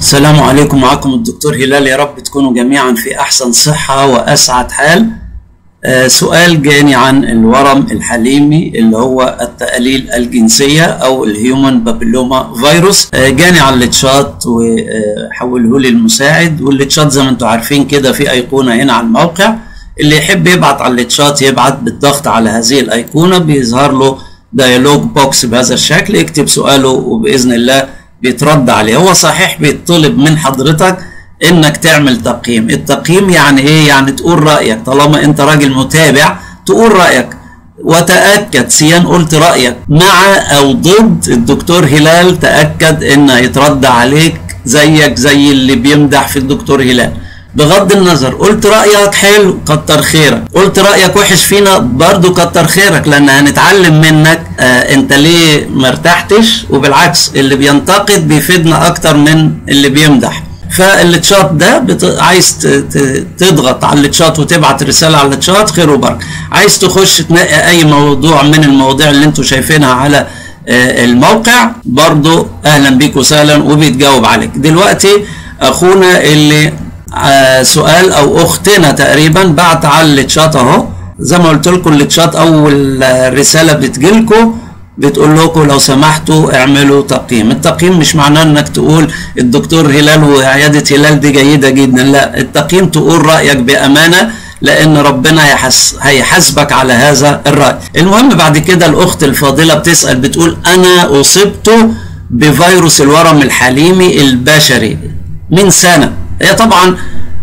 السلام عليكم معكم الدكتور هلال يا رب تكونوا جميعا في احسن صحة واسعد حال آه سؤال جاني عن الورم الحليمي اللي هو التقاليل الجنسية او الهيومن بابيلوما فيروس آه جاني على التشات وحوله لي المساعد والتشات زي ما انتم عارفين كده في ايقونة هنا على الموقع اللي يحب يبعت على التشات يبعت بالضغط على هذه الايقونة بيظهر له ديالوج بوكس بهذا الشكل يكتب سؤاله وباذن الله بيترد عليه هو صحيح بيطلب من حضرتك انك تعمل تقييم التقييم يعني ايه يعني تقول رايك طالما انت راجل متابع تقول رايك وتاكد سيان قلت رايك مع او ضد الدكتور هلال تاكد ان يترد عليك زيك زي اللي بيمدح في الدكتور هلال بغض النظر قلت رأيك حلو كتر خيرك قلت رأيك وحش فينا برضو كتر خيرك لأن هنتعلم منك آه انت ليه مرتحتش وبالعكس اللي بينتقد بيفيدنا أكتر من اللي بيمدح فالتشات ده بت... عايز ت... ت... تضغط على التشات وتبعت رسالة على التشات خير وبركة عايز تخش تنقي أي موضوع من المواضيع اللي انتوا شايفينها على آه الموقع برضو أهلا بيك وسهلا وبيتجاوب عليك دلوقتي أخونا اللي آه سؤال او اختنا تقريبا بعت على التشات اهو زي ما قلت لكم التشات اول رساله بتجيلكم بتقول لكم لو سمحتوا اعملوا تقييم التقييم مش معناه انك تقول الدكتور هلال وعياده هلال دي جيده جدا لا التقييم تقول رايك بامانه لان ربنا يحس هيحاسبك على هذا الراي المهم بعد كده الاخت الفاضله بتسال بتقول انا اصبت بفيروس الورم الحليمي البشري من سنه هي طبعا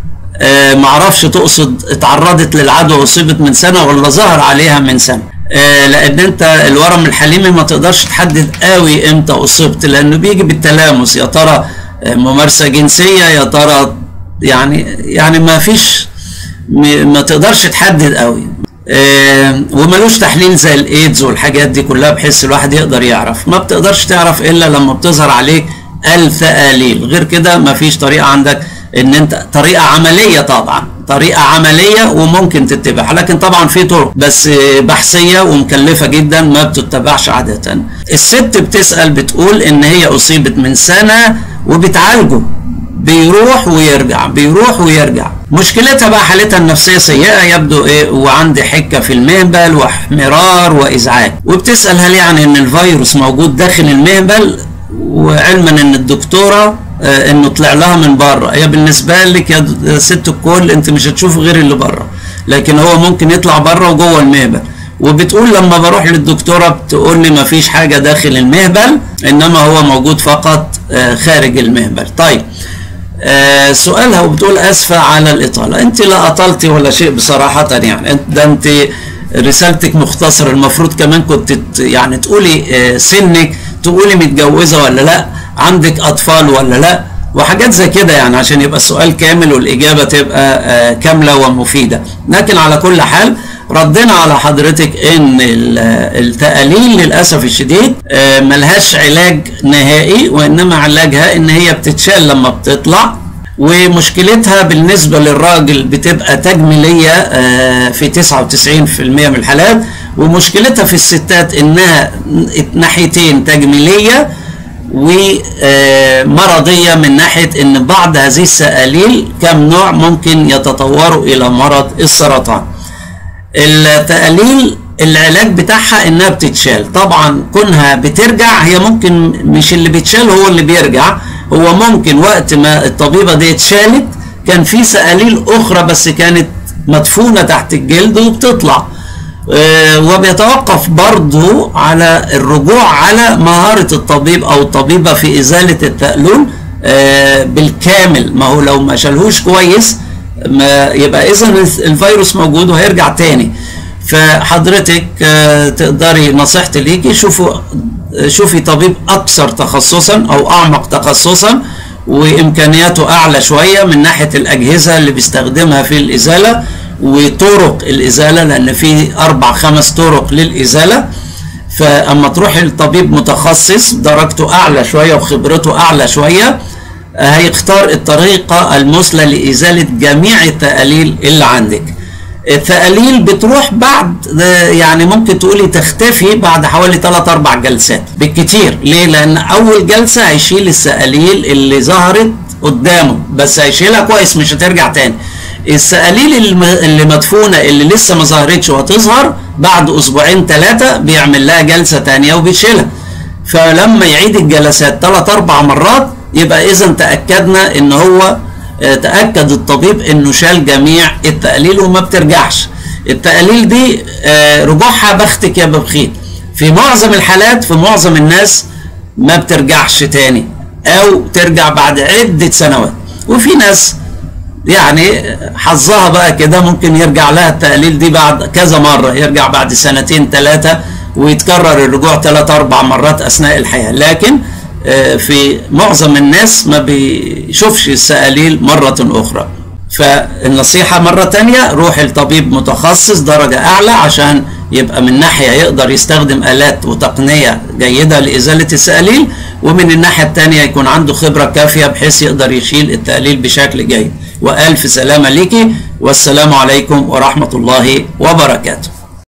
آه معرفش تقصد اتعرضت للعدوى واصيبت من سنه ولا ظهر عليها من سنه آه لان انت الورم الحليمي ما تقدرش تحدد قوي امتى اصبت لانه بيجي بالتلامس يا ترى آه ممارسه جنسيه يا ترى يعني يعني ما فيش ما تقدرش تحدد قوي آه وملوش تحليل زي الايدز والحاجات دي كلها بحيث الواحد يقدر يعرف ما بتقدرش تعرف الا لما بتظهر عليك الثقاليل غير كده مفيش طريقه عندك ان انت طريقه عمليه طبعا طريقه عمليه وممكن تتبعها لكن طبعا في طرق بس بحثيه ومكلفه جدا ما بتتبعش عاده الست بتسال بتقول ان هي اصيبت من سنه وبتعالجه بيروح ويرجع بيروح ويرجع مشكلتها بقى حالتها النفسيه سيئه يبدو ايه وعندي حكه في المهبل واحمرار وازعاج وبتسال هل يعني ان الفيروس موجود داخل المهبل وعلما ان الدكتوره آه انه طلع لها من بره هي بالنسبه لك يا ست الكل انت مش هتشوف غير اللي بره لكن هو ممكن يطلع بره وجوه المهبل وبتقول لما بروح للدكتوره بتقول لي ما فيش حاجه داخل المهبل انما هو موجود فقط آه خارج المهبل طيب آه سؤالها وبتقول اسفه على الاطاله انت لا اطلتي ولا شيء بصراحه يعني ده انت رسالتك مختصره المفروض كمان كنت يعني تقولي سنك تقولي متجوزه ولا لا عندك اطفال ولا لا وحاجات زي كده يعني عشان يبقى السؤال كامل والاجابه تبقى كامله ومفيده لكن على كل حال ردنا على حضرتك ان التقاليل للاسف الشديد ملهاش علاج نهائي وانما علاجها ان هي بتتشال لما بتطلع ومشكلتها بالنسبه للراجل بتبقى تجميليه في 99% من الحالات ومشكلتها في الستات انها ناحيتين تجميليه ومرضيه من ناحيه ان بعض هذه السقاليل كم نوع ممكن يتطوروا الى مرض السرطان. التقاليل العلاج بتاعها انها بتتشال طبعا كونها بترجع هي ممكن مش اللي بيتشال هو اللي بيرجع هو ممكن وقت ما الطبيبه دي اتشالت كان في سقاليل اخرى بس كانت مدفونه تحت الجلد وبتطلع أه وبيتوقف برضو على الرجوع على مهارة الطبيب أو الطبيبة في إزالة التألول أه بالكامل ما هو لو ما شالهوش كويس ما يبقى إذا الفيروس موجود وهيرجع تاني فحضرتك أه تقدري نصيحتي ليكي شوفوا شوفي طبيب أكثر تخصصا أو أعمق تخصصا وإمكانياته أعلى شوية من ناحية الأجهزة اللي بيستخدمها في الإزالة وطرق الإزالة لأن في أربع خمس طرق للإزالة فأما تروح لطبيب متخصص درجته أعلى شوية وخبرته أعلى شوية هيختار الطريقة المثلى لإزالة جميع التقاليل اللي عندك التقاليل بتروح بعد يعني ممكن تقولي تختفي بعد حوالي 3 4 جلسات بالكتير ليه لان اول جلسه هيشيل السقاليل اللي ظهرت قدامه بس هيشيلها كويس مش هترجع تاني السقاليل الم- اللي مدفونه اللي لسه ما ظهرتش وهتظهر بعد اسبوعين ثلاثه بيعمل لها جلسه تانية وبيشيلها فلما يعيد الجلسات ثلاث اربع مرات يبقى اذا تاكدنا ان هو آه، تاكد الطبيب انه شال جميع التقاليل وما بترجعش التقاليل دي آه، رجوعها بختك يا ببخيت في معظم الحالات في معظم الناس ما بترجعش تاني او ترجع بعد عده سنوات وفي ناس يعني حظها بقى كده ممكن يرجع لها التقليل دي بعد كذا مرة يرجع بعد سنتين ثلاثة ويتكرر الرجوع ثلاث أربع مرات أثناء الحياة لكن آه، في معظم الناس ما بيشوفش السقاليل مرة أخرى فالنصيحة مرة تانية روح لطبيب متخصص درجة أعلى عشان يبقى من ناحية يقدر يستخدم آلات وتقنية جيدة لإزالة السقاليل ومن الناحية التانية يكون عنده خبرة كافية بحيث يقدر يشيل التقليل بشكل جيد وألف سلامة ليكي والسلام عليكم ورحمة الله وبركاته